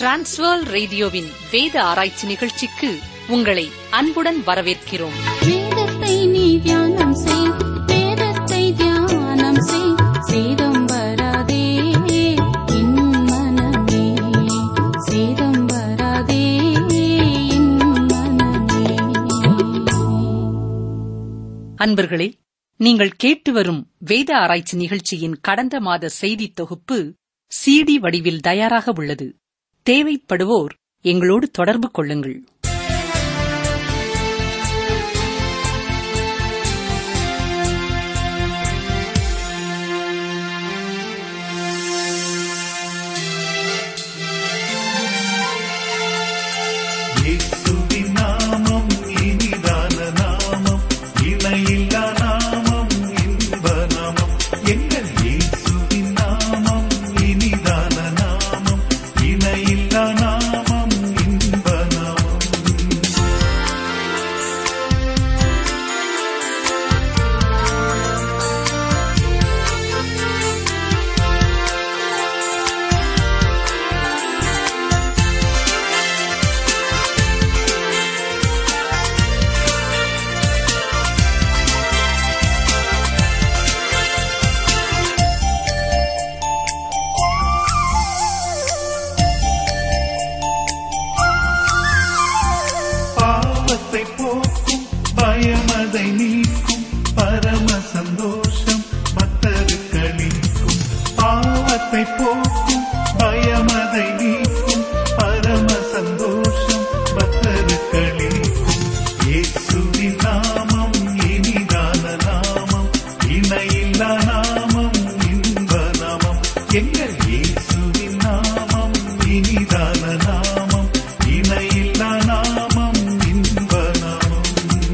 transfer ரேடியோவின் வேத ஆராய்ச்சி நிகழ்ச்சிக்கு உங்களை அன்புடன் வரவேற்கிறோம் வேதத்தை நீ தியானம் செய் வேதத்தை தியானம் செய் சேதம் வராதே என் மனமே சேதம் வராதே என் மனமே அன்பர்களே நீங்கள் கேட்டு வரும் வேத ஆராய்ச்சி நிகழ்ச்சியின் கடந்த மாத செய்தி தொகுப்பு சிடி வடிவில் தயாராக உள்ளது தேவைப்படுவோர் எங்களோடு தொடர்பு கொள்ளுங்கள் இயேசுவின் நாமம் இனிதான நாமம் இணையில்லா நாமம் இன்ப நாமம் எங்கள் இயேசுவின் நாமம் இனிதான நாமம் இணையில்லா நாமம் இன்ப நாமம் பாவத்தை போக்கும் பயமதை நீக்கும் பரம சந்தோஷம் பக்தருக்களிக்கும் பாவத்தை போக்கும் பயமதை நீக்கும் பரம சந்தோஷம் பக்தருக்களிக்கும் இயேசுவின் நாமம் இனிதான நாமம் இணையில்லா நாமம் இன்ப நாமம் எங்கள் இயேசுவின் நாமம் இனிதான நாமம் இணையில்லா நாமம் இன்ப நாமம்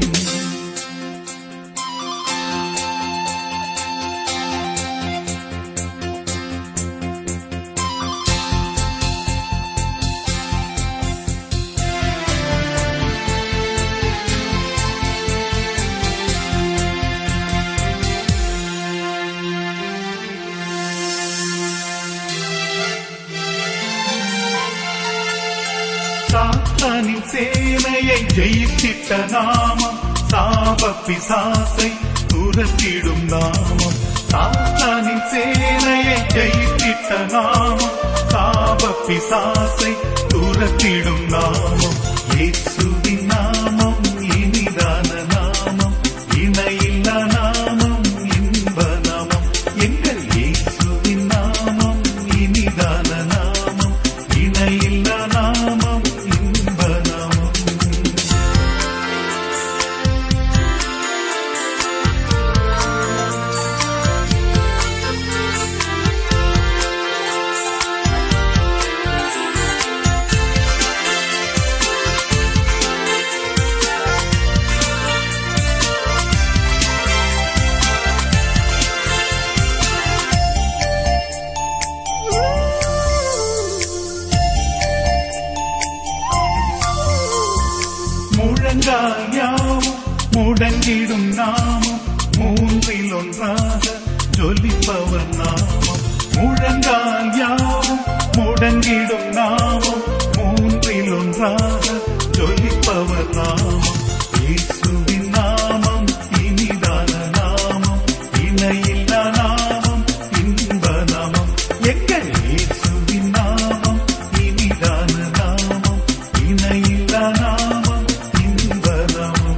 சாத்தானின் சேனையை ஜெயித்திட்ட நாமம் சாப பிசாசை துரத்திடும் நாமம் சாத்தானின் சேனையை ஜெயித்திட்ட நாமம் சாப பிசாசை துரத்திடும் நாமம் இயேசுவின் நாமம் இனிதான நாமம் இணையில்லா நாமம் இன்ப நாமம் எங்கள் இயேசுவின் நாமம் இனிதான நாமம் இணையில்லா நாமம் இன்ப நாமம் முழங்கால் யாவும் முடங்கிடும் நாமம் மூன்றில் ஒன்றாக ஜொலிப்பவர் நாமம் முழங்கால் யாவும் முடங்கிடும் நாமம் மூன்றில் ஒன்றாக ஜொலிப்பவர் நாமம் இயேசுவின் நாமம் இனிதான நாமம் இணையில்லா நாமம் இன்ப நாமம் எங்கள் இயேசுவின் நாமம் இனிதான நாமம் இணையில்லா நாமம் இன்ப நாமம்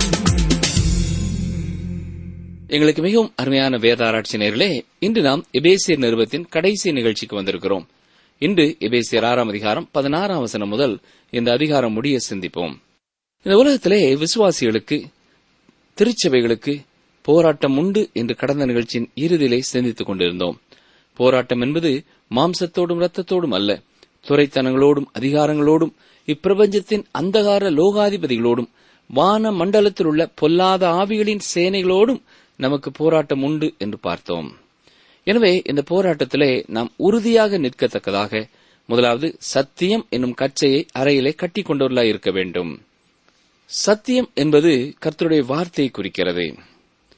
எங்களுக்கு மிகவும் அருமையான வேதாராய்ச்சி நேர்களே இன்று நாம் எபேசியர் நிறுவத்தின் கடைசி நிகழ்ச்சிக்கு வந்திருக்கிறோம் இன்று எபேசியர் ஆறாம் அதிகாரம் பதினாறாம் வசனம் முதல் இந்த அதிகாரம் முடிய சிந்திப்போம் இந்த உலகத்திலே விசுவாசிகளுக்கு திருச்சபைகளுக்கு போராட்டம் உண்டு என்று கடந்த நிகழ்ச்சியின் இறுதியிலே சிந்தித்துக் கொண்டிருந்தோம் போராட்டம் என்பது மாம்சத்தோடும் இரத்தத்தோடும் அல்ல துறைத்தனங்களோடும் அதிகாரங்களோடும் இப்பிரபஞ்சத்தின் அந்தகார லோகாதிபதிகளோடும் வான மண்டலத்தில் உள்ள பொல்லாத ஆவிகளின் சேனைகளோடும் நமக்கு போராட்டம் உண்டு என்று பார்த்தோம் எனவே இந்த போராட்டத்திலே நாம் உறுதியாக நிற்கத்தக்கதாக முதலாவது சத்தியம் என்னும் கச்சையை அறையிலே கட்டிக் கொண்டவர்களாய் இருக்க வேண்டும் சத்தியம் என்பது கர்த்தருடைய வார்த்தையை குறிக்கிறது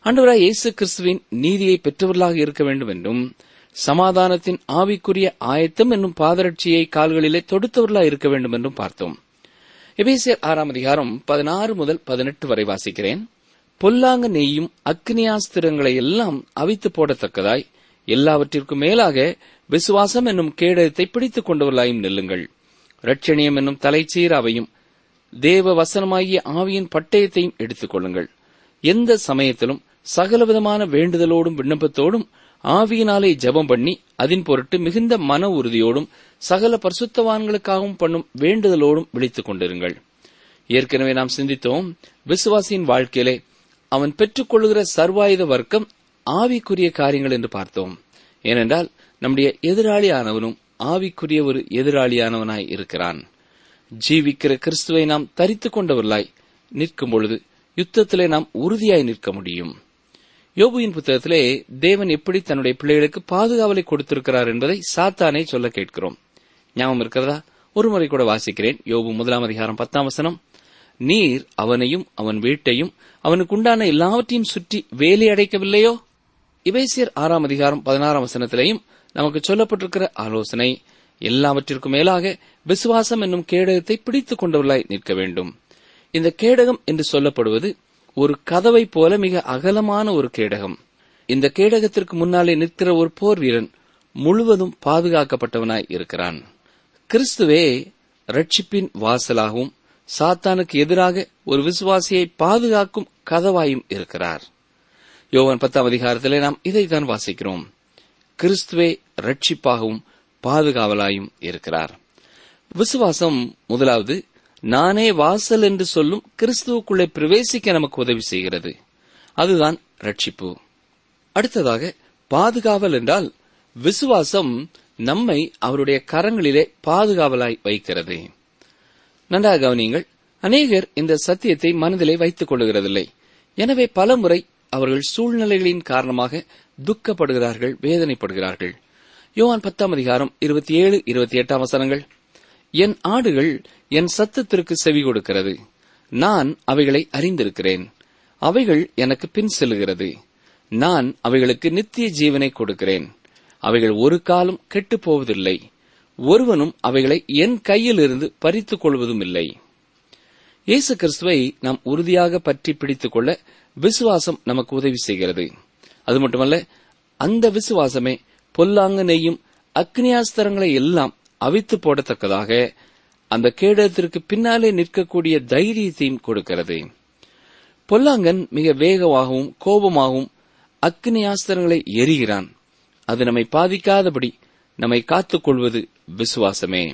ஆண்டவராய் இயேசு கிறிஸ்துவின் நீதியை பெற்றவர்களாக இருக்க வேண்டும் என்றும் சமாதானத்தின் ஆவிக்குரிய ஆயத்தம் என்னும் பாதரட்சியை கால்களிலே தொடுத்தவர்களாக இருக்க வேண்டும் என்றும் பார்த்தோம் எபேசியர் ஆறாம் அதிகாரம் பதினாறு முதல் பதினெட்டு வரை வாசிக்கிறேன் பொல்லாங்க நெய்யும் அக்னியாஸ்திரங்களை எல்லாம் அவித்து போடத்தக்கதாய் எல்லாவற்றிற்கும் மேலாக விசுவாசம் என்னும் கேடயத்தை பிடித்துக் கொண்டவர்களாயும் நில்லுங்கள் ரட்சணியம் என்னும் தலைச்சீராவையும் தேவ வசனமாகிய ஆவியின் பட்டயத்தையும் எடுத்துக் கொள்ளுங்கள் எந்த சமயத்திலும் சகலவிதமான வேண்டுதலோடும் விண்ணப்பத்தோடும் ஆவியினாலே ஜெபம் பண்ணி அதன் பொருட்டு மிகுந்த மன உறுதியோடும் சகல பரிசுத்தவான்களுக்காகவும் பண்ணும் வேண்டுதலோடும் விழித்துக் கொண்டிருங்கள் ஏற்கனவே நாம் சிந்தித்தோம் விசுவாசியின் வாழ்க்கையிலே அவன் பெற்றுக்கொள்கிற சர்வாயுத வர்க்கம் ஆவிக்குரிய காரியங்கள் என்று பார்த்தோம் ஏனென்றால் நம்முடைய எதிராளியானவனும் ஆவிக்குரிய ஒரு எதிராளியானவனாய் இருக்கிறான் ஜீவிக்கிற கிறிஸ்துவை நாம் தரித்துக் கொண்டவர்களாய் நிற்கும் பொழுது யுத்தத்திலே நாம் உறுதியாய் நிற்க முடியும் யோபுவின் புத்தகத்திலே தேவன் எப்படி தன்னுடைய பிள்ளைகளுக்கு பாதுகாவலை கொடுத்திருக்கிறார் என்பதை சாத்தானே சொல்ல கேட்கிறோம் ஞாபகம் இருக்கிறதா ஒரு முறை கூட வாசிக்கிறேன் யோபு முதலாம் அதிகாரம் பத்தாம் வசனம் நீர் அவனையும் அவன் வீட்டையும் அவனுக்கு உண்டான எல்லாவற்றையும் சுற்றி வேலி அடைக்கவில்லையோ இபேசியர் ஆறாம் அதிகாரம் பதினாறாம் வசனத்திலேயும் நமக்கு சொல்லப்பட்டிருக்கிற ஆலோசனை எல்லாவற்றிற்கும் மேலாக விசுவாசம் என்னும் கேடகத்தை பிடித்துக் கொண்டவர்களாய் நிற்க வேண்டும் இந்த கேடகம் என்று சொல்லப்படுவது ஒரு கதவை போல மிக அகலமான ஒரு கேடகம் இந்த கேடகத்திற்கு முன்னாலே நிற்கிற ஒரு போர் வீரன் முழுவதும் பாதுகாக்கப்பட்டவனாய் இருக்கிறான் கிறிஸ்துவே ரட்சிப்பின் வாசலாகவும் சாத்தானுக்கு எதிராக ஒரு விசுவாசியை பாதுகாக்கும் கதவாயும் இருக்கிறார் யோவான் பத்தாம் அதிகாரத்திலே நாம் இதைத்தான் வாசிக்கிறோம் கிறிஸ்துவே ரட்சிப்பாகவும் பாதுகாவலாயும் இருக்கிறார் விசுவாசம் முதலாவது நானே வாசல் என்று சொல்லும் கிறிஸ்துவுக்குள்ளே பிரவேசிக்க நமக்கு உதவி செய்கிறது அதுதான் ரட்சிப்பு அடுத்ததாக பாதுகாவல் என்றால் விசுவாசம் நம்மை அவருடைய கரங்களிலே பாதுகாவலாய் வைக்கிறது நன்றாக கவனியுங்கள் அநேகர் இந்த சத்தியத்தை மனதிலே வைத்துக் கொள்ளுகிறதில்லை எனவே பலமுறை அவர்கள் சூழ்நிலைகளின் காரணமாக துக்கப்படுகிறார்கள் வேதனைப்படுகிறார்கள் யோவான் பத்தாம் அதிகாரம் இருபத்தி ஏழு இருபத்தி எட்டாம் வசனங்கள் என் ஆடுகள் என் சத்தத்திற்கு செவி கொடுக்கிறது நான் அவைகளை அறிந்திருக்கிறேன் அவைகள் எனக்கு பின் செல்லுகிறது நான் அவைகளுக்கு நித்திய ஜீவனை கொடுக்கிறேன் அவைகள் ஒரு காலம் கெட்டுப் போவதில்லை ஒருவனும் அவைகளை என் கையிலிருந்து பறித்துக் கொள்வதும் இல்லை இயேசு கிறிஸ்துவை நாம் உறுதியாக பற்றி பிடித்துக் கொள்ள விசுவாசம் நமக்கு உதவி செய்கிறது அது மட்டுமல்ல அந்த விசுவாசமே பொல்லாங்க நெய்யும் அக்னியாஸ்திரங்களை எல்லாம் அவித்து போடத்தக்கதாக அந்த கேடத்திற்கு பின்னாலே நிற்கக்கூடிய தைரியத்தையும் கொடுக்கிறது பொல்லாங்கன் மிக வேகமாகவும் கோபமாகவும் அக்னியாஸ்திரங்களை எரிகிறான் அது நம்மை பாதிக்காதபடி நம்மை காத்துக் கொள்வது விசுவாசமே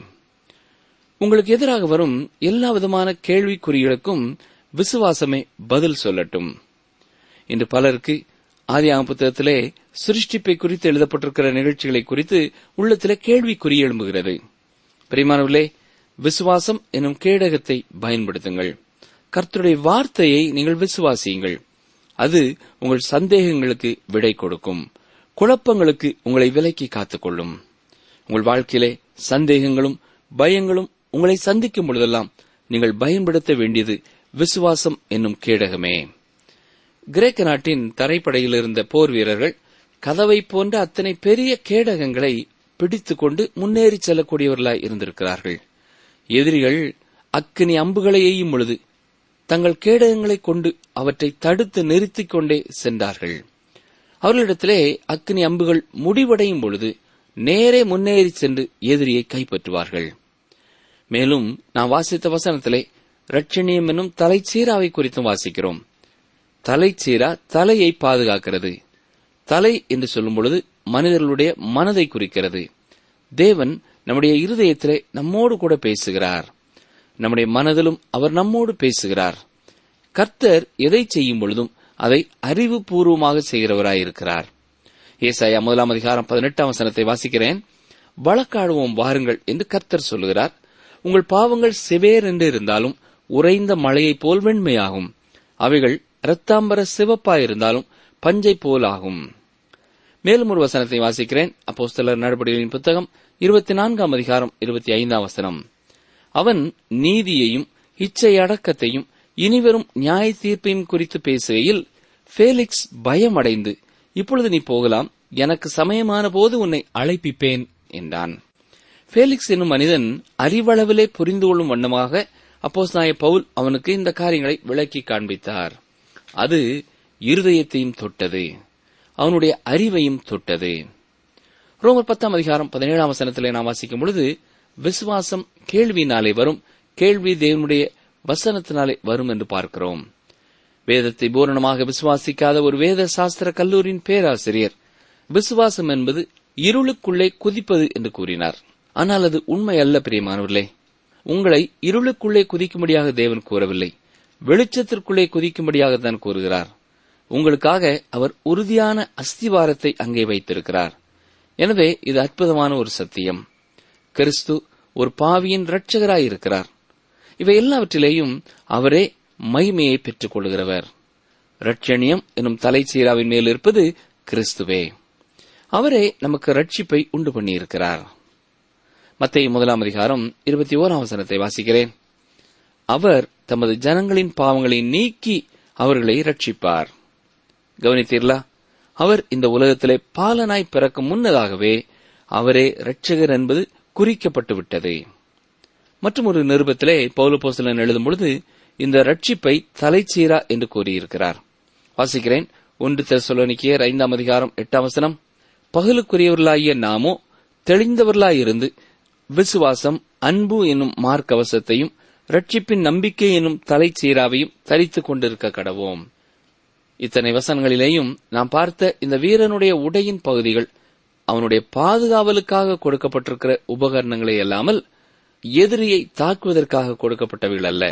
உங்களுக்கு எதிராக வரும் எல்லா விதமான கேள்விக்குறிகளுக்கும் விசுவாசமே பதில் சொல்லட்டும் இன்று பலருக்கு ஆதியாகம புத்தகத்திலே சிருஷ்டிப்பை குறித்து எழுதப்பட்டிருக்கிற நிகழ்ச்சிகளை குறித்து உள்ளத்திலே கேள்விக்குறி எழும்புகிறது பிரிமானவர்களே விசுவாசம் எனும் கேடகத்தை பயன்படுத்துங்கள் கர்த்தருடைய வார்த்தையை நீங்கள் விசுவாசியுங்கள் அது உங்கள் சந்தேகங்களுக்கு விடை கொடுக்கும் குழப்பங்களுக்கு உங்களை விலக்கி காத்துக்கொள்ளும் உங்கள் வாழ்க்கையிலே சந்தேகங்களும் பயங்களும் உங்களை சந்திக்கும் பொழுதெல்லாம் நீங்கள் பயன்படுத்த வேண்டியது விசுவாசம் என்னும் கேடகமே கிரேக்க நாட்டின் தரைப்படையில் இருந்த போர் வீரர்கள் கதவை போன்ற அத்தனை பெரிய கேடகங்களை பிடித்துக் கொண்டு முன்னேறி செல்லக்கூடியவர்களாய் இருந்திருக்கிறார்கள் எதிரிகள் அக்கினி அம்புகளை எய்யும் பொழுது தங்கள் கேடகங்களை கொண்டு அவற்றை தடுத்து நிறுத்திக் கொண்டே சென்றார்கள் அவர்களிடத்திலே அக்கினி அம்புகள் முடிவடையும் பொழுது நேரே முன்னேறி சென்று எதிரியை கைப்பற்றுவார்கள் மேலும் நாம் வாசித்த வசனத்திலே ரட்சணியம் என்னும் தலைச்சீராவை குறித்தும் வாசிக்கிறோம் தலைச்சீரா தலையை பாதுகாக்கிறது தலை என்று சொல்லும் பொழுது மனிதர்களுடைய மனதை குறிக்கிறது தேவன் நம்முடைய இருதயத்திலே நம்மோடு கூட பேசுகிறார் நம்முடைய மனதிலும் அவர் நம்மோடு பேசுகிறார் கர்த்தர் எதை செய்யும் பொழுதும் அதை அறிவுபூர்வமாக செய்கிறவராயிருக்கிறார் ஏசாயா முதலாம் அதிகாரம் பதினெட்டாம் வசனத்தை வாசிக்கிறேன் வழக்காடுவோம் வாருங்கள் என்று கர்த்தர் சொல்லுகிறார் உங்கள் பாவங்கள் செவேர் என்று இருந்தாலும் உறைந்த மழையைப் போல் வெண்மையாகும் அவைகள் இரத்தாம்பர சிவப்பாயிருந்தாலும் பஞ்சை போல் ஆகும் மேலும் ஒரு வசனத்தை வாசிக்கிறேன் அப்போஸ்தலர் நடவடிக்கைகளின் புத்தகம் இருபத்தி நான்காம் அதிகாரம் இருபத்தி ஐந்தாம் வசனம் அவன் நீதியையும் இச்சை அடக்கத்தையும் இனிவரும் நியாய தீர்ப்பையும் குறித்து பேசுகையில் ஃபேலிக்ஸ் பயமடைந்து இப்பொழுது நீ போகலாம் எனக்கு சமயமான போது உன்னை அழைப்பிப்பேன் என்றான் ஃபேலிக்ஸ் என்னும் மனிதன் அறிவளவிலே புரிந்து கொள்ளும் வண்ணமாக அப்போஸ் நாய பவுல் அவனுக்கு இந்த காரியங்களை விளக்கி காண்பித்தார் அது இருதயத்தையும் தொட்டது அவனுடைய அறிவையும் தொட்டது ரோமர் பத்தாம் அதிகாரம் பதினேழாம் வசனத்திலே நாம் வாசிக்கும் பொழுது விசுவாசம் கேள்வியினாலே வரும் கேள்வி தேவனுடைய வசனத்தினாலே வரும் என்று பார்க்கிறோம் வேதத்தை பூரணமாக விசுவாசிக்காத ஒரு வேத சாஸ்திர கல்லூரியின் பேராசிரியர் விசுவாசம் என்பது இருளுக்குள்ளே குதிப்பது என்று கூறினார் ஆனால் அது உண்மை அல்ல பிரியமானவர்களே உங்களை இருளுக்குள்ளே குதிக்கும்படியாக தேவன் கூறவில்லை வெளிச்சத்திற்குள்ளே குதிக்கும்படியாக தான் கூறுகிறார் உங்களுக்காக அவர் உறுதியான அஸ்திவாரத்தை அங்கே வைத்திருக்கிறார் எனவே இது அற்புதமான ஒரு சத்தியம் கிறிஸ்து ஒரு பாவியின் இரட்சகராய் இருக்கிறார் இவை எல்லாவற்றிலேயும் அவரே மகிமையை பெற்றுக் கொள்கிறவர் ரட்சணியம் எனும் தலைச்சீராவின் மேல் இருப்பது கிறிஸ்துவே அவரே நமக்கு ரட்சிப்பை உண்டு பண்ணியிருக்கிறார் மத்திய முதலாம் அதிகாரம் இருபத்தி ஓராம் வசனத்தை வாசிக்கிறேன் அவர் தமது ஜனங்களின் பாவங்களை நீக்கி அவர்களை ரட்சிப்பார் கவனித்தீர்களா அவர் இந்த உலகத்திலே பாலனாய் பிறக்கும் முன்னதாகவே அவரே இரட்சகர் என்பது குறிக்கப்பட்டு விட்டது மற்றும் ஒரு நிருபத்திலே பௌலபோசலன் எழுதும் பொழுது இந்த ரட்சிப்பை தலைச்சீரா என்று கூறியிருக்கிறார் வாசிக்கிறேன் ஒன்று தெசலோனிக்கியர் ஐந்தாம் அதிகாரம் எட்டாம் வசனம் பகலுக்குரியவர்களாகிய நாமோ தெளிந்தவர்களாயிருந்து விசுவாசம் அன்பு என்னும் மார்க்கவசத்தையும் ரட்சிப்பின் நம்பிக்கை என்னும் தலைச்சீராவையும் தரித்துக் கொண்டிருக்க கடவோம் இத்தனை வசனங்களிலேயும் நாம் பார்த்த இந்த வீரனுடைய உடையின் பகுதிகள் அவனுடைய பாதுகாவலுக்காக கொடுக்கப்பட்டிருக்கிற உபகரணங்களே அல்லாமல் எதிரியை தாக்குவதற்காக கொடுக்கப்பட்டவைகள் அல்ல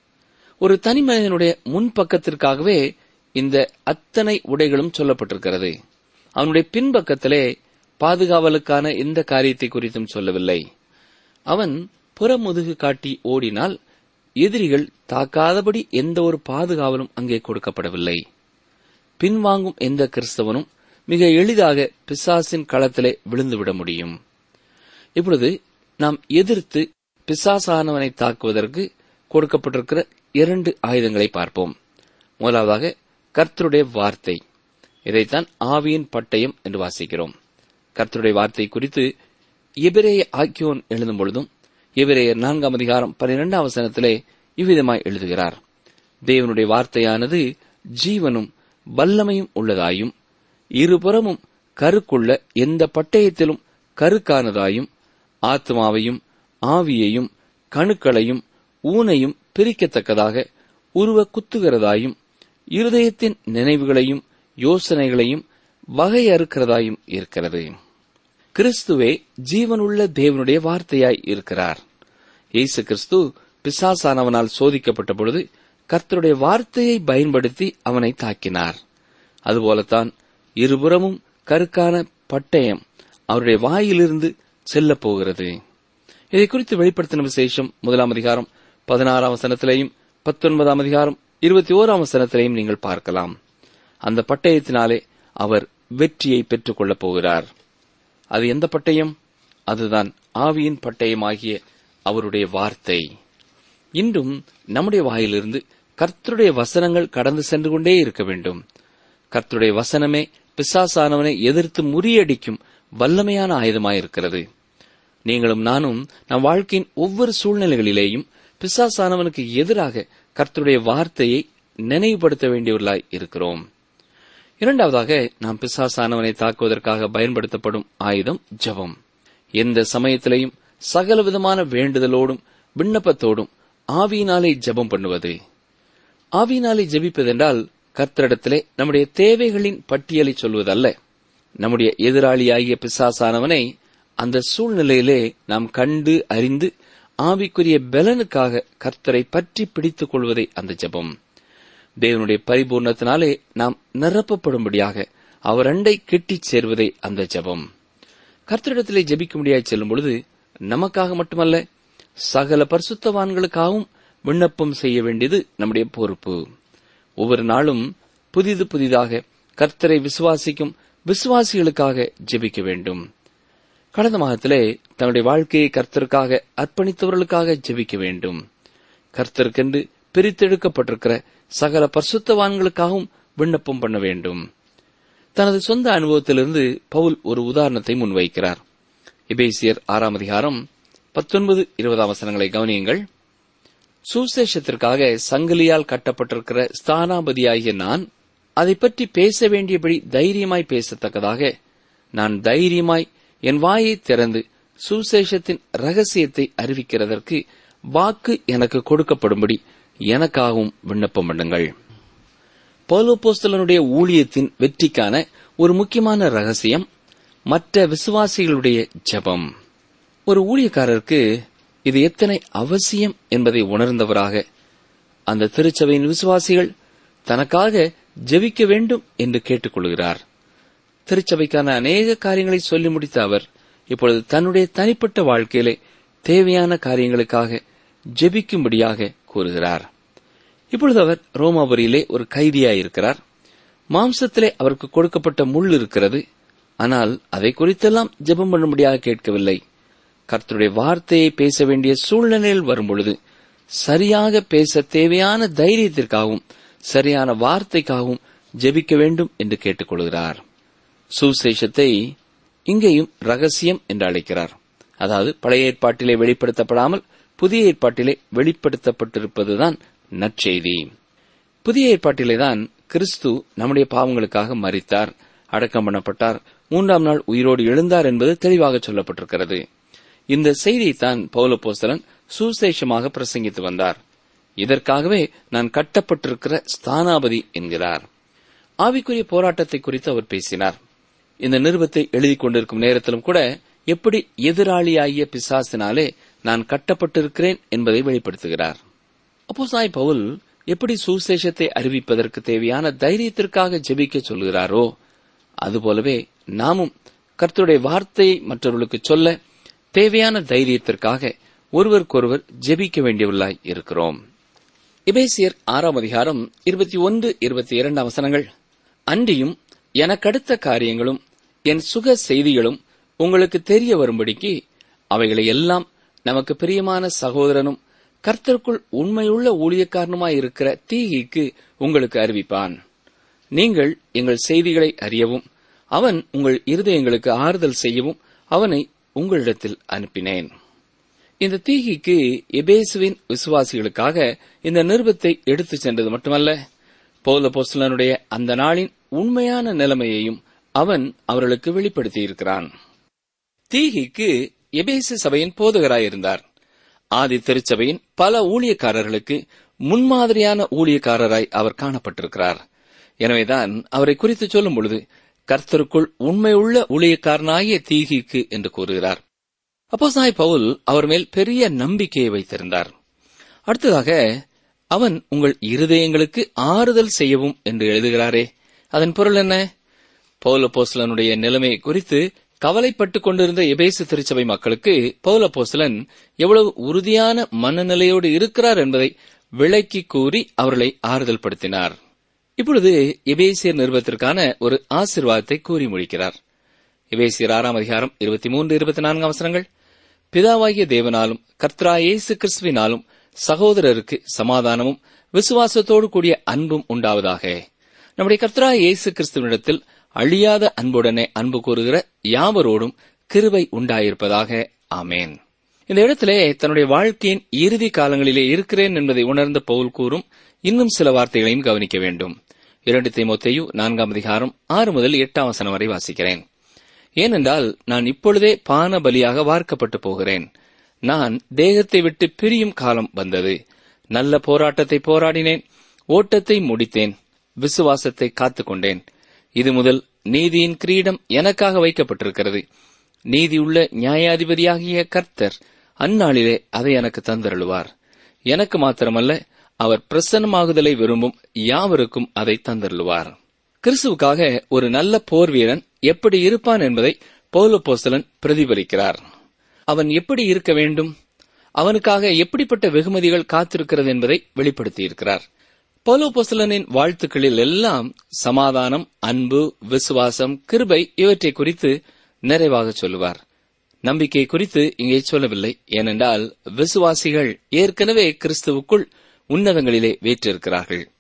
ஒரு தனி மனிதனுடைய முன்பக்கத்திற்காகவே இந்த அத்தனை உடைகளும் சொல்லப்பட்டிருக்கிறது அவனுடைய பின்பக்கத்திலே பாதுகாவலுக்கான எந்த காரியத்தை குறித்தும் சொல்லவில்லை அவன் புறமுதுகு காட்டி ஓடினால் எதிரிகள் தாக்காதபடி எந்த ஒரு பாதுகாவலும் அங்கே கொடுக்கப்படவில்லை பின்வாங்கும் எந்த கிறிஸ்தவனும் மிக எளிதாக பிசாசின் களத்திலே விழுந்துவிட முடியும் இப்பொழுது நாம் எதிர்த்து பிசாசானவனை தாக்குவதற்கு கொடுக்கப்பட்டிருக்கிற இரண்டு ஆயுதங்களை பார்ப்போம் முதலாவதாக கர்த்தருடைய வார்த்தை இதைத்தான் ஆவியின் பட்டயம் என்று வாசிக்கிறோம் கர்த்தருடைய வார்த்தை குறித்து எபிரேய ஆக்கியோன் எழுதும் பொழுதும் எபிரேயர் நான்காம் அதிகாரம் பன்னிரெண்டாம் வசனத்திலே இவ்விதமாய் எழுதுகிறார் தேவனுடைய வார்த்தையானது ஜீவனும் வல்லமையும் உள்ளதாயும் இருபுறமும் கருக்குள்ள எந்த பட்டயத்திலும் கருக்கானதாயும் ஆத்மாவையும் ஆவியையும் கணுக்களையும் ஊனையும் பிரிக்கத்தக்கதாக உருவ குத்துகிறதாயும் இருதயத்தின் நினைவுகளையும் யோசனைகளையும் வகையறுக்கிறதாயும் இருக்கிறது கிறிஸ்துவே ஜீவனுள்ள தேவனுடைய வார்த்தையாய் இருக்கிறார் இயேசு கிறிஸ்து பிசாசானவனால் சோதிக்கப்பட்ட பொழுது கர்த்தருடைய வார்த்தையை பயன்படுத்தி அவனை தாக்கினார் அதுபோலத்தான் இருபுறமும் கருக்கான பட்டயம் அவருடைய வாயிலிருந்து செல்லப் போகிறது இதை குறித்து வெளிப்படுத்தின விசேஷம் முதலாம் அதிகாரம் பதினாறாம் வசனத்திலேயும் பத்தொன்பதாம் அதிகாரம் இருபத்தி ஓராம் வசனத்திலேயும் நீங்கள் பார்க்கலாம் அந்த பட்டயத்தினாலே அவர் வெற்றியை பெற்றுக் கொள்ளப் போகிறார் அது எந்த பட்டயம் அதுதான் ஆவியின் பட்டயமாகிய அவருடைய வார்த்தை இன்றும் நம்முடைய வாயிலிருந்து கர்த்தருடைய வசனங்கள் கடந்து சென்று கொண்டே இருக்க வேண்டும் கர்த்தருடைய வசனமே பிசாசானவனை எதிர்த்து முறியடிக்கும் வல்லமையான ஆயுதமாயிருக்கிறது நீங்களும் நானும் நம் வாழ்க்கையின் ஒவ்வொரு சூழ்நிலைகளிலேயும் பிசாசானவனுக்கு எதிராக கர்த்தருடைய வார்த்தையை நினைவுபடுத்த வேண்டியவர்களாய் இருக்கிறோம் இரண்டாவதாக நாம் பிசாசானவனை தாக்குவதற்காக பயன்படுத்தப்படும் ஆயுதம் ஜெபம் எந்த சமயத்திலையும் சகலவிதமான வேண்டுதலோடும் விண்ணப்பத்தோடும் ஆவியினாலே ஜெபம் பண்ணுவது ஆவியினாலே ஜெபிப்பதென்றால் கர்த்தரிடத்திலே நம்முடைய தேவைகளின் பட்டியலை சொல்வதல்ல நம்முடைய எதிராளியாகிய பிசாசானவனை அந்த சூழ்நிலையிலே நாம் கண்டு அறிந்து ஆவிக்குரிய பலனுக்காக கர்த்தரை பற்றி பிடித்துக் கொள்வதே அந்த ஜெபம் தேவனுடைய பரிபூர்ணத்தினாலே நாம் நிரப்பப்படும்படியாக அவர் அண்டை கெட்டிச் சேர்வதே அந்த ஜெபம் கர்த்தரிடத்திலே ஜெபிக்கும்படியாய் செல்லும் பொழுது நமக்காக மட்டுமல்ல சகல பரிசுத்தவான்களுக்காகவும் விண்ணப்பம் செய்ய வேண்டியது நம்முடைய பொறுப்பு ஒவ்வொரு நாளும் புதிது புதிதாக கர்த்தரை விசுவாசிக்கும் விசுவாசிகளுக்காக ஜெபிக்க வேண்டும் கடந்த மாதத்திலே தன்னுடைய வாழ்க்கையை கர்த்தருக்காக அர்ப்பணித்தவர்களுக்காக ஜெபிக்க வேண்டும் கர்த்தருக்கென்று பிரித்தெடுக்கப்பட்டிருக்கிற சகல பரிசுத்தவான்களுக்காகவும் விண்ணப்பம் பண்ண வேண்டும் தனது சொந்த அனுபவத்திலிருந்து பவுல் ஒரு உதாரணத்தை முன்வைக்கிறார் எபேசியர் ஆறாம் அதிகாரம் பத்தொன்பது இருபதாம் வசனங்களை கவனியுங்கள் சுசேஷத்திற்காக சங்கிலியால் கட்டப்பட்டிருக்கிற ஸ்தானாபதியாகிய நான் அதை பற்றி பேச வேண்டியபடி தைரியமாய் பேசத்தக்கதாக நான் தைரியமாய் என் வாயை திறந்து சுசேஷத்தின் ரகசியத்தை அறிவிக்கிறதற்கு வாக்கு எனக்கு கொடுக்கப்படும்படி எனக்காகவும் விண்ணப்பம் பண்ணுங்கள் பௌலோபோஸ்தலனுடைய ஊழியத்தின் வெற்றிக்கான ஒரு முக்கியமான ரகசியம் மற்ற விசுவாசிகளுடைய ஜெபம் ஒரு ஊழியக்காரருக்கு இது எத்தனை அவசியம் என்பதை உணர்ந்தவராக அந்த திருச்சபையின் விசுவாசிகள் தனக்காக ஜெபிக்க வேண்டும் என்று கேட்டுக்கொள்கிறார் திருச்சபைக்கான அநேக காரியங்களை சொல்லி முடித்த அவர் இப்பொழுது தன்னுடைய தனிப்பட்ட வாழ்க்கையிலே தேவையான காரியங்களுக்காக ஜெபிக்கும்படியாக கூறுகிறார் இப்பொழுது அவர் ரோமாபுரியிலே ஒரு கைதியாயிருக்கிறார் மாம்சத்திலே அவருக்கு கொடுக்கப்பட்ட முள் இருக்கிறது ஆனால் அதை குறித்தெல்லாம் ஜெபம் பண்ணும்படியாக கேட்கவில்லை கர்த்தருடைய வார்த்தையை பேச வேண்டிய சூழ்நிலையில் வரும்பொழுது சரியாக பேச தேவையான தைரியத்திற்காகவும் சரியான வார்த்தைக்காகவும் ஜெபிக்க வேண்டும் என்று கேட்டுக்கொள்கிறார் சுசேஷத்தை இங்கேயும் ரகசியம் என்று அழைக்கிறார் அதாவது பழைய ஏற்பாட்டிலே வெளிப்படுத்தப்படாமல் புதிய ஏற்பாட்டிலே வெளிப்படுத்தப்பட்டிருப்பதுதான் நற்செய்தி புதிய ஏற்பாட்டிலேதான் கிறிஸ்து நம்முடைய பாவங்களுக்காக மரித்தார் அடக்கம் பண்ணப்பட்டார் மூன்றாம் நாள் உயிரோடு எழுந்தார் என்பது தெளிவாக சொல்லப்பட்டிருக்கிறது இந்த செய்தியைத்தான் பௌலபோஸ்தலன் சுசேஷமாக பிரசங்கித்து வந்தார் இதற்காகவே நான் கட்டப்பட்டிருக்கிற ஸ்தானாபதி என்கிறார் ஆவிக்குரிய போராட்டத்தை குறித்து அவர் பேசினார் இந்த நிருபத்தை எழுதி கொண்டிருக்கும் நேரத்திலும் கூட எப்படி எதிராளியாகிய பிசாசினாலே நான் கட்டப்பட்டிருக்கிறேன் என்பதை வெளிப்படுத்துகிறார் அப்போ சாய் பவுல் எப்படி சுசேஷத்தை அறிவிப்பதற்கு தேவையான தைரியத்திற்காக ஜெபிக்க சொல்கிறாரோ அதுபோலவே நாமும் கர்த்தருடைய வார்த்தையை மற்றவர்களுக்கு சொல்ல தேவையான தைரியத்திற்காக ஒருவருக்கொருவர் ஜெபிக்க வேண்டியவர்களாய் இருக்கிறோம் எபேசியர் ஆறாம் அதிகாரம் இருபத்தி ஒன்று இருபத்தி இரண்டாம் வசனங்கள் அன்றியும் எனக்கடுத்த காரியங்களும் என் சுக செய்திகளும் உங்களுக்கு தெரிய வரும்படிக்கு அவைகளை எல்லாம் நமக்கு பிரியமான சகோதரனும் கர்த்தருக்குள் உண்மையுள்ள ஊழியக்காரனுமாய் இருக்கிற தீகிக்கு உங்களுக்கு அறிவிப்பான் நீங்கள் எங்கள் செய்திகளை அறியவும் அவன் உங்கள் இருதயங்களுக்கு ஆறுதல் செய்யவும் அவனை உங்களிடத்தில் அனுப்பினேன் இந்த தீகிக்கு எபேசுவின் விசுவாசிகளுக்காக இந்த நிருபத்தை எடுத்துச் சென்றது மட்டுமல்ல பௌல போஸ்தலனுடைய அந்த நாளின் உண்மையான நிலைமையையும் அவன் அவர்களுக்கு வெளிப்படுத்தியிருக்கிறான் தீகிக்கு எபேசு சபையின் போதகராயிருந்தார் ஆதி திருச்சபையின் பல ஊழியக்காரர்களுக்கு முன்மாதிரியான ஊழியக்காரராய் அவர் காணப்பட்டிருக்கிறார் எனவேதான் அவரை குறித்து சொல்லும் பொழுது கர்த்தருக்குள் உண்மையுள்ள ஊழியக்காரனாகிய தீகிக்கு என்று கூறுகிறார் அப்போ சாய் பவுல் அவர் மேல் பெரிய நம்பிக்கையை வைத்திருந்தார் அடுத்ததாக அவன் உங்கள் இருதயங்களுக்கு ஆறுதல் செய்யவும் என்று எழுதுகிறாரே அதன் பொருள் என்ன பௌல போஸ்லனுடைய நிலைமை குறித்து கவலைப்பட்டுக் கொண்டிருந்த எபேசு திருச்சபை மக்களுக்கு பௌல போஸ்லன் எவ்வளவு உறுதியான மனநிலையோடு இருக்கிறார் என்பதை விளக்கி கூறி அவர்களை ஆறுதல் படுத்தினார் இப்பொழுது எபேசியர் நிறுவத்திற்கான ஒரு ஆசிர்வாதத்தை கூறி முடிக்கிறார் எபேசியர் ஆறாம் அதிகாரம் இருபத்தி மூன்று இருபத்தி நான்கு அவசரங்கள் பிதாவாகிய தேவனாலும் கர்த்தரா இயேசு கிறிஸ்துவினாலும் சகோதரருக்கு சமாதானமும் விசுவாசத்தோடு கூடிய அன்பும் உண்டாவதாக நம்முடைய கர்த்தரா இயேசு கிறிஸ்துவனிடத்தில் அழியாத அன்புடனே அன்பு கூறுகிற யாவரோடும் கிருபை உண்டாயிருப்பதாக ஆமேன் இந்த இடத்திலே தன்னுடைய வாழ்க்கையின் இறுதி காலங்களிலே இருக்கிறேன் என்பதை உணர்ந்த பவுல் கூறும் இன்னும் சில வார்த்தைகளையும் கவனிக்க வேண்டும் இரண்டு தீமோத்தேயு நான்காம் அதிகாரம் ஆறு முதல் எட்டாம் வசனம் வரை வாசிக்கிறேன் ஏனென்றால் நான் இப்பொழுதே பான பலியாக வார்க்கப்பட்டு போகிறேன் நான் தேகத்தை விட்டு பிரியும் காலம் வந்தது நல்ல போராட்டத்தை போராடினேன் ஓட்டத்தை முடித்தேன் விசுவாசத்தை காத்துக்கொண்டேன் இது முதல் நீதியின் கிரீடம் எனக்காக வைக்கப்பட்டிருக்கிறது நீதியுள்ள நியாயாதிபதியாகிய கர்த்தர் அந்நாளிலே அதை எனக்கு தந்தருளுவார் எனக்கு மாத்திரமல்ல அவர் பிரசன்னமாகுதலை விரும்பும் யாவருக்கும் அதை தந்தருளுவார் கிறிஸ்துவுக்காக ஒரு நல்ல போர் வீரன் எப்படி இருப்பான் என்பதை பௌலப்போஸ்தலன் பிரதிபலிக்கிறார் அவன் எப்படி இருக்க வேண்டும் அவனுக்காக எப்படிப்பட்ட வெகுமதிகள் காத்திருக்கிறது என்பதை வெளிப்படுத்தியிருக்கிறார் பௌலோபோஸ்தலனின் வாழ்த்துக்களில் எல்லாம் சமாதானம் அன்பு விசுவாசம் கிருபை இவற்றை குறித்து நிறைவாக சொல்லுவார் நம்பிக்கை குறித்து இங்கே சொல்லவில்லை ஏனென்றால் விசுவாசிகள் ஏற்கனவே கிறிஸ்துவுக்குள் உன்னதங்களிலே வேற்றிருக்கிறார்கள்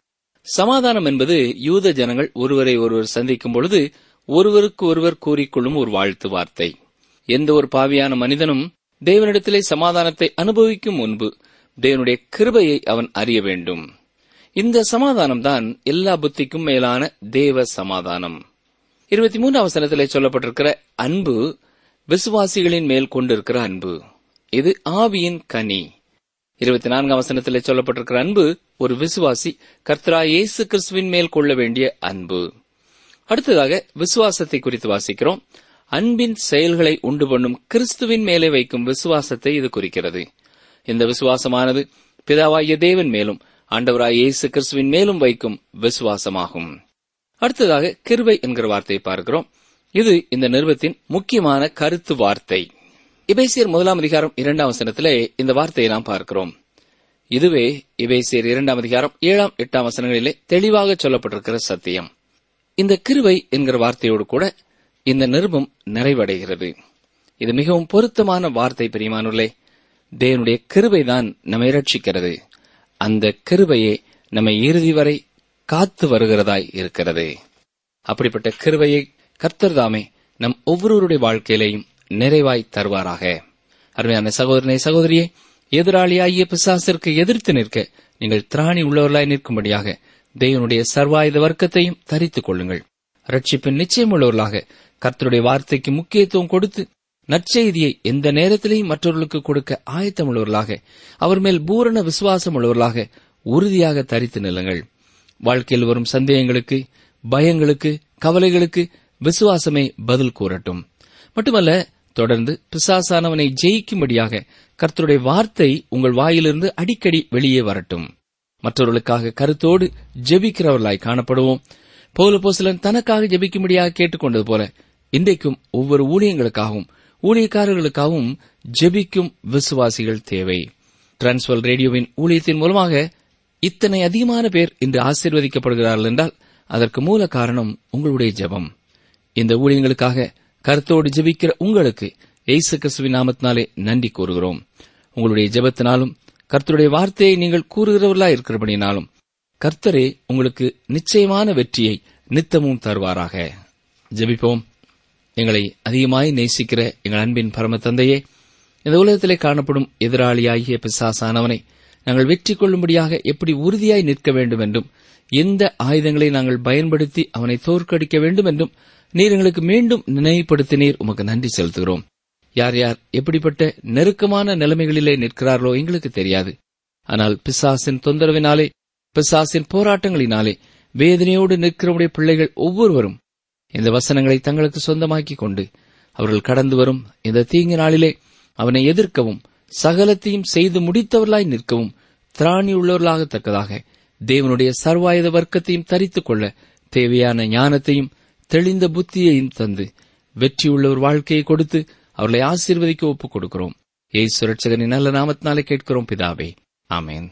சமாதானம் என்பது யூத ஜனங்கள் ஒருவரை ஒருவர் சந்திக்கும் பொழுது ஒருவருக்கு ஒருவர் கூறிக்கொள்ளும் ஒரு வாழ்த்து வார்த்தை எந்த ஒரு பாவியான மனிதனும் தேவனிடத்திலே சமாதானத்தை அனுபவிக்கும் முன்பு தேவனுடைய கிருபையை அவன் அறிய வேண்டும் இந்த சமாதானம் தான் எல்லா புத்திக்கும் மேலான தேவ சமாதானம் இருபத்தி மூன்று அவசரத்திலே சொல்லப்பட்டிருக்கிற அன்பு விசுவாசிகளின் மேல் கொண்டிருக்கிற அன்பு இது ஆவியின் கனி இருபத்தி நான்காம் வசனத்திலே சொல்லப்பட்டிருக்கிற அன்பு ஒரு விசுவாசி கர்த்தரா இயேசு கிறிஸ்துவின் மேல் கொள்ள வேண்டிய அன்பு அடுத்ததாக விசுவாசத்தை குறித்து வாசிக்கிறோம் அன்பின் செயல்களை உண்டு பண்ணும் கிறிஸ்துவின் மேலே வைக்கும் விசுவாசத்தை இது குறிக்கிறது இந்த விசுவாசமானது பிதாவாகிய தேவன் மேலும் ஆண்டவராய் இயேசு கிறிஸ்துவின் மேலும் வைக்கும் விசுவாசமாகும் அடுத்ததாக கிருபை என்கிற வார்த்தையை பார்க்கிறோம் இது இந்த நிறுவத்தின் முக்கியமான கருத்து வார்த்தை இபேசியர் முதலாம் அதிகாரம் இரண்டாம் வசனத்திலே இந்த வார்த்தையை நாம் பார்க்கிறோம் இதுவே இபேசியர் இரண்டாம் அதிகாரம் ஏழாம் எட்டாம் வசனங்களிலே தெளிவாக சொல்லப்பட்டிருக்கிற சத்தியம் இந்த கிருவை என்கிற வார்த்தையோடு கூட இந்த நிருபம் நிறைவடைகிறது இது மிகவும் பொருத்தமான வார்த்தை பிரியமானுள்ளே தேவனுடைய கிருபைதான் நம்மை ரட்சிக்கிறது அந்த கிருபையே நம்மை இறுதி வரை காத்து வருகிறதாய் இருக்கிறது அப்படிப்பட்ட கிருபையை கர்த்தர் தாமே நம் ஒவ்வொருவருடைய வாழ்க்கையிலையும் நிறைவாய் தருவாராக அருமையான சகோதரனை சகோதரியே எதிராளியாகிய பிசாசிற்கு எதிர்த்து நிற்க நீங்கள் திராணி உள்ளவர்களாய் நிற்கும்படியாக தேவனுடைய சர்வாயுத வர்க்கத்தையும் தரித்துக் கொள்ளுங்கள் ரட்சிப்பின் நிச்சயம் உள்ளவர்களாக கர்த்தருடைய வார்த்தைக்கு முக்கியத்துவம் கொடுத்து நற்செய்தியை எந்த நேரத்திலேயும் மற்றவர்களுக்கு கொடுக்க ஆயத்தமுள்ளவர்களாக அவர் மேல் பூரண விசுவாசம் உள்ளவர்களாக உறுதியாக தரித்து நில்லுங்கள் வாழ்க்கையில் வரும் சந்தேகங்களுக்கு பயங்களுக்கு கவலைகளுக்கு விசுவாசமே பதில் கூறட்டும் மட்டுமல்ல தொடர்ந்து பிசாசானவனை ஜெயிக்கும்படியாக கர்த்தருடைய வார்த்தை உங்கள் வாயிலிருந்து அடிக்கடி வெளியே வரட்டும் மற்றவர்களுக்காக கருத்தோடு ஜெபிக்கிறவர்களாய் காணப்படுவோம் பௌலபோசலன் தனக்காக ஜெபிக்கும்படியாக கேட்டுக்கொண்டது போல இன்றைக்கும் ஒவ்வொரு ஊழியங்களுக்காகவும் ஊழியக்காரர்களுக்காகவும் ஜெபிக்கும் விசுவாசிகள் தேவை டிரான்ஸ்வல் ரேடியோவின் ஊழியத்தின் மூலமாக இத்தனை அதிகமான பேர் இன்று ஆசீர்வதிக்கப்படுகிறார்கள் என்றால் அதற்கு மூல காரணம் உங்களுடைய ஜெபம் இந்த ஊழியங்களுக்காக கருத்தோடு ஜெபிக்கிற உங்களுக்கு இயேசு கிறிஸ்துவின் நாமத்தினாலே நன்றி கூறுகிறோம் உங்களுடைய ஜெபத்தினாலும் கர்த்தருடைய வார்த்தையை நீங்கள் கூறுகிறவர்களா இருக்கிறபடினாலும் கர்த்தரே உங்களுக்கு நிச்சயமான வெற்றியை நித்தமும் தருவாராக ஜெபிப்போம் எங்களை அதிகமாய் நேசிக்கிற எங்கள் அன்பின் பரம தந்தையே இந்த உலகத்திலே காணப்படும் எதிராளியாகிய பிசாசானவனை நாங்கள் வெற்றி கொள்ளும்படியாக எப்படி உறுதியாய் நிற்க வேண்டும் என்றும் எந்த ஆயுதங்களை நாங்கள் பயன்படுத்தி அவனை தோற்கடிக்க வேண்டும் என்றும் நீர் எங்களுக்கு மீண்டும் நினைவுபடுத்தினீர் உமக்கு நன்றி செலுத்துகிறோம் யார் யார் எப்படிப்பட்ட நெருக்கமான நிலைமைகளிலே நிற்கிறார்களோ எங்களுக்கு தெரியாது ஆனால் பிசாசின் தொந்தரவினாலே பிசாசின் போராட்டங்களினாலே வேதனையோடு நிற்கிறவுடைய பிள்ளைகள் ஒவ்வொருவரும் இந்த வசனங்களை தங்களுக்கு சொந்தமாக்கிக் கொண்டு அவர்கள் கடந்து வரும் இந்த தீங்கு நாளிலே அவனை எதிர்க்கவும் சகலத்தையும் செய்து முடித்தவர்களாய் நிற்கவும் திராணி உள்ளவர்களாகத்தக்கதாக தேவனுடைய சர்வாயுத வர்க்கத்தையும் தரித்துக் கொள்ள தேவையான ஞானத்தையும் தெளிந்த புத்தியையும் தந்து வெற்றியுள்ள ஒரு வாழ்க்கையை கொடுத்து அவர்களை ஆசீர்வதிக்க ஒப்புக் கொடுக்கிறோம் ஏசு ரட்சகனின் நல்ல நாமத்தினாலே கேட்கிறோம் பிதாவே ஆமேன்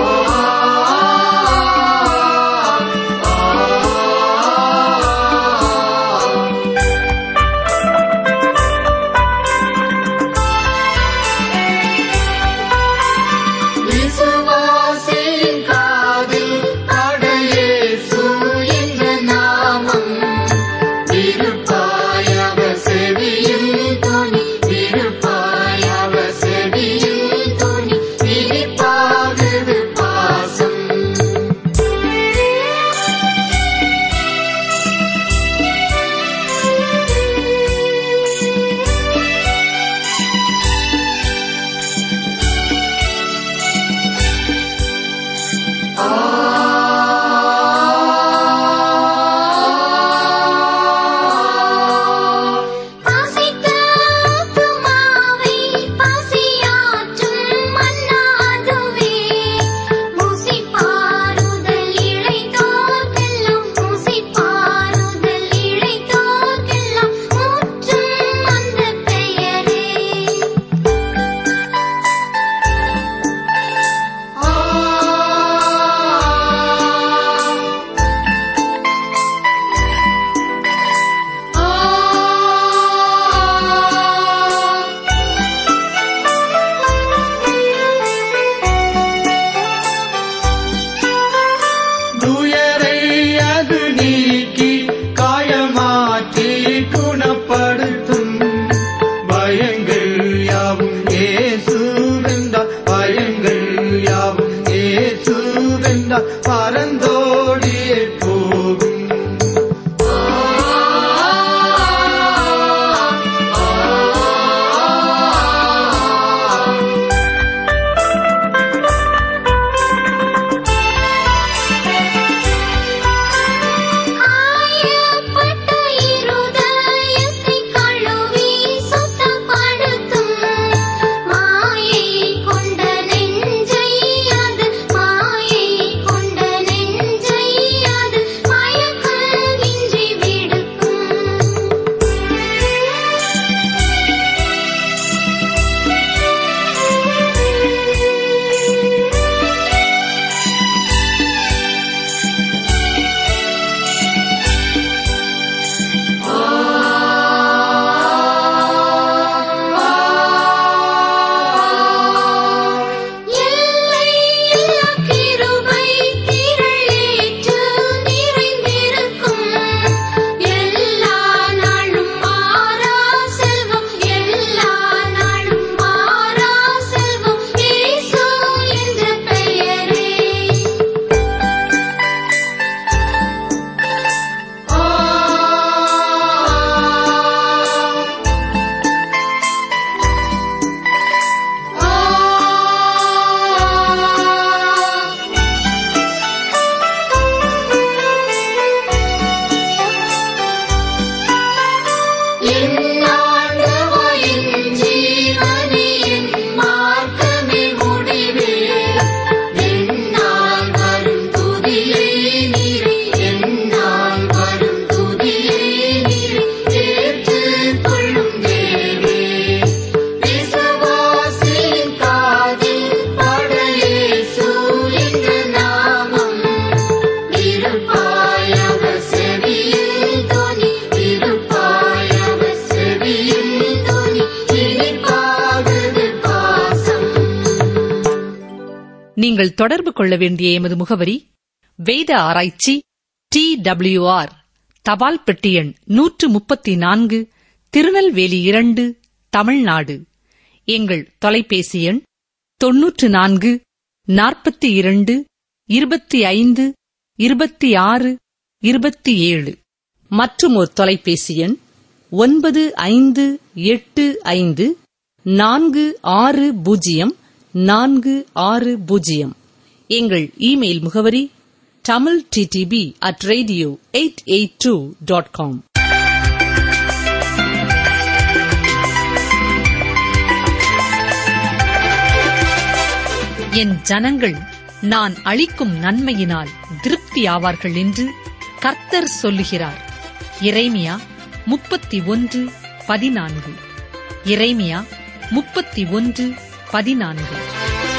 விசுவாசின் காதில் அடையேசு என்ற நாமம் திருப்பாயவ செவியில் துணி திருப்பாயவ செவியில் துணி இனிப்பாகுது நீங்கள் தொடர்பு கொள்ள வேண்டிய எமது முகவரி வேத ஆராய்ச்சி டி டபிள்யூஆர் தபால் பெட்டி எண் நூற்று முப்பத்தி நான்கு திருநெல்வேலி இரண்டு தமிழ்நாடு எங்கள் தொலைபேசி எண் தொன்னூற்று நான்கு நாற்பத்தி இரண்டு இருபத்தி ஐந்து இருபத்தி ஆறு இருபத்தி ஏழு மற்றும் ஒரு தொலைபேசி எண் ஒன்பது ஐந்து எட்டு ஐந்து நான்கு ஆறு பூஜ்ஜியம் நான்கு ஆறு பூஜ்ஜியம் எங்கள் இமெயில் முகவரி Tamil DTP at radio eight eight two dot com என் ஜனங்கள் நான் அளிக்கும் நன்மையினால் திருப்தியாவார்கள் என்று கர்த்தர் சொல்லுகிறார் இறைமியா முப்பத்தி ஒன்று பதினான்கு இறைமியா முப்பத்தி ஒன்று பதினான்கு